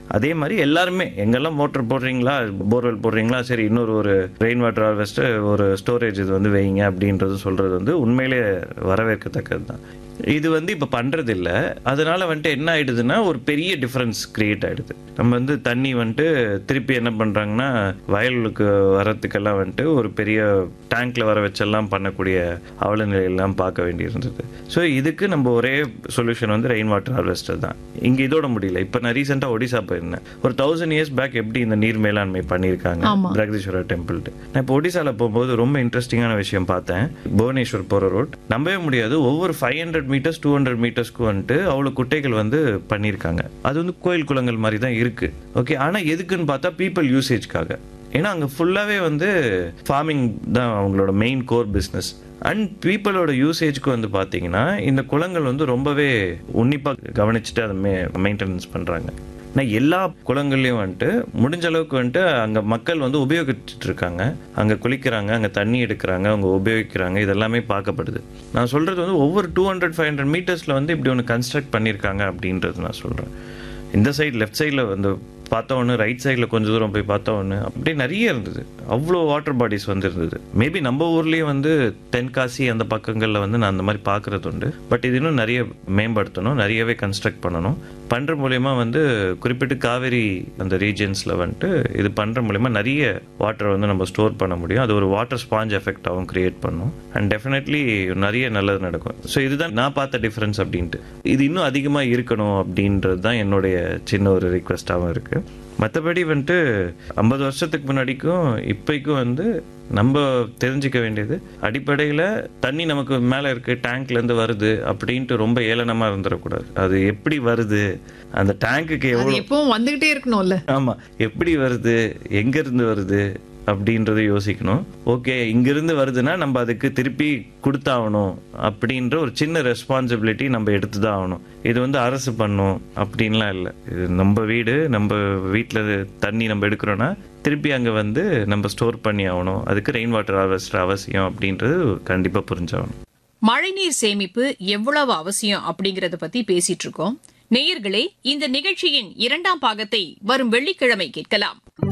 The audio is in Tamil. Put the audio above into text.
அதே மாதிரி எல்லாருமே எங்கெல்லாம் மோட்டர் போடுறீங்களா போர்வெல் போடுறீங்களா சரி இன்னொரு ஒரு ரெயின் வாட்டர் ஹார்வெஸ்ட் ஒரு ஸ்டோரேஜ் இது வந்து வைங்க அப்படின்றது சொல்றது வந்து உண்மையிலே வரவேற்கத்தக்கது தான் இது வந்து இப்போ பண்றது இல்ல அதனால வந்துட்டு என்ன ஆயிடுதுன்னா ஒரு பெரிய டிஃபரன்ஸ் கிரியேட் ஆயிடுது நம்ம வந்து தண்ணி வந்துட்டு திருப்பி என்ன பண்றாங்கன்னா வயலுக்கு வரத்துக்கெல்லாம் வந்துட்டு ஒரு பெரிய டேங்க்ல வர வச்செல்லாம் பண்ணக்கூடிய அவல நிலையெல்லாம் பார்க்க வேண்டியிருந்தது ஸோ இதுக்கு நம்ம ஒரே சொல்யூஷன் வந்து ரெயின் வாட்டர் ஹார்வெஸ்டர் தான் இங்க இதோட முடியல இப்போ நான் ரீசெண்டாக ஒடிசா போயிருந்தேன் ஒரு தௌசண்ட் இயர்ஸ் பேக் எப்படி இந்த நீர் மேலாண்மை பண்ணியிருக்காங்க ஆமா. பிரகதீஸ்வரர் டெம்பிள் நான் இப்போ ஒடிசால போகும்போது ரொம்ப இன்ட்ரெஸ்டிங்கான விஷயம் பார்த்தேன் புவனேஸ்வர் போற ரோட் நம்பவே முடியாது ஒவ்வொரு five hundred metres two hundred மீட்டர்ஸ்க்கு வந்துட்டு அவ்வளோ குட்டைகள் வந்து பண்ணியிருக்காங்க அது வந்து கோயில் குளங்கள் மாதிரி தான் இருக்கு ஓகே ஆனா எதுக்குன்னு பார்த்தா பீப்புள் யூசேஜ்க்காக ஏன்னா அங்கே ஃபுல்லாகவே வந்து ஃபார்மிங் தான் அவங்களோட மெயின் கோர் பிஸ்னஸ் அண்ட் பீப்புளோட யூசேஜ்க்கு வந்து பார்த்தீங்கன்னா இந்த குளங்கள் வந்து ரொம்பவே உன்னிப்பாக கவனிச்சுட்டு அதை மே மெயின்டெனன்ஸ் பண்ணுறாங்க ஆனால் எல்லா குளங்கள்லையும் வந்துட்டு முடிஞ்ச அளவுக்கு வந்துட்டு அங்கே மக்கள் வந்து உபயோகிச்சுட்டு இருக்காங்க அங்கே குளிக்கிறாங்க அங்கே தண்ணி எடுக்கிறாங்க அவங்க உபயோகிக்கிறாங்க இதெல்லாமே பார்க்கப்படுது நான் சொல்கிறது வந்து ஒவ்வொரு டூ ஹண்ட்ரட் ஃபைவ் ஹண்ட்ரட் மீட்டர்ஸில் வந்து இப்படி ஒன்று கன்ஸ்ட்ரக்ட் பண்ணியிருக்காங்க அப்படின்றது நான் சொல்கிறேன் இந்த சைடு லெஃப்ட் சைடில் வந்து பார்த்த ஒன்று ரைட் சைடில் கொஞ்சம் தூரம் போய் பார்த்த ஒன்று அப்படியே நிறைய இருந்தது அவ்வளோ வாட்டர் பாடிஸ் வந்து இருந்தது மேபி நம்ம ஊர்லேயும் வந்து தென்காசி அந்த பக்கங்களில் வந்து நான் அந்த மாதிரி பார்க்குறது உண்டு பட் இது இன்னும் நிறைய மேம்படுத்தணும் நிறையவே கன்ஸ்ட்ரக்ட் பண்ணணும் பண்ணுற மூலயமா வந்து குறிப்பிட்டு காவேரி அந்த ரீஜன்ஸில் வந்துட்டு இது பண்ணுற மூலயமா நிறைய வாட்டரை வந்து நம்ம ஸ்டோர் பண்ண முடியும் அது ஒரு வாட்டர் ஸ்பாஞ்ச் எஃபெக்டாகவும் கிரியேட் பண்ணும் அண்ட் டெஃபினெட்லி நிறைய நல்லது நடக்கும் ஸோ இதுதான் நான் பார்த்த டிஃப்ரென்ஸ் அப்படின்ட்டு இது இன்னும் அதிகமாக இருக்கணும் அப்படின்றது தான் என்னுடைய சின்ன ஒரு ரிக்வெஸ்ட்டாகவும் இருக்குது மற்றபடி வந்துட்டு ஐம்பது வருஷத்துக்கு முன்னாடிக்கும் இப்போக்கும் வந்து நம்ம தெரிஞ்சுக்க வேண்டியது அடிப்படையில் தண்ணி நமக்கு மேலே இருக்கு டேங்க்லேருந்து வருது அப்படின்ட்டு ரொம்ப ஏளனமாக இருந்துடக்கூடாது அது எப்படி வருது அந்த டேங்க்குக்கு எவ்வளோ அது எப்பவும் வந்துகிட்டே இருக்கணும்ல ஆமா எப்படி வருது எங்க இருந்து வருது அப்படின்றத யோசிக்கணும் ஓகே இங்கிருந்து வருதுன்னா நம்ம அதுக்கு திருப்பி கொடுத்தாகணும் அப்படின்ற ஒரு சின்ன ரெஸ்பான்சிபிலிட்டி நம்ம எடுத்து தான் ஆகணும் இது வந்து அரசு பண்ணும் அப்படின்லாம் இல்லை இது நம்ம வீடு நம்ம வீட்டில் தண்ணி நம்ம எடுக்கிறோன்னா திருப்பி அங்கே வந்து நம்ம ஸ்டோர் பண்ணி ஆகணும் அதுக்கு ரெயின் வாட்டர் ஹார்வெஸ்டர் அவசியம் அப்படின்றது கண்டிப்பாக புரிஞ்சாகணும் மழைநீர் சேமிப்பு எவ்வளவு அவசியம் அப்படிங்கறத பத்தி பேசிட்டு இருக்கோம் நேயர்களே இந்த நிகழ்ச்சியின் இரண்டாம் பாகத்தை வரும் வெள்ளிக்கிழமை கேட்கலாம்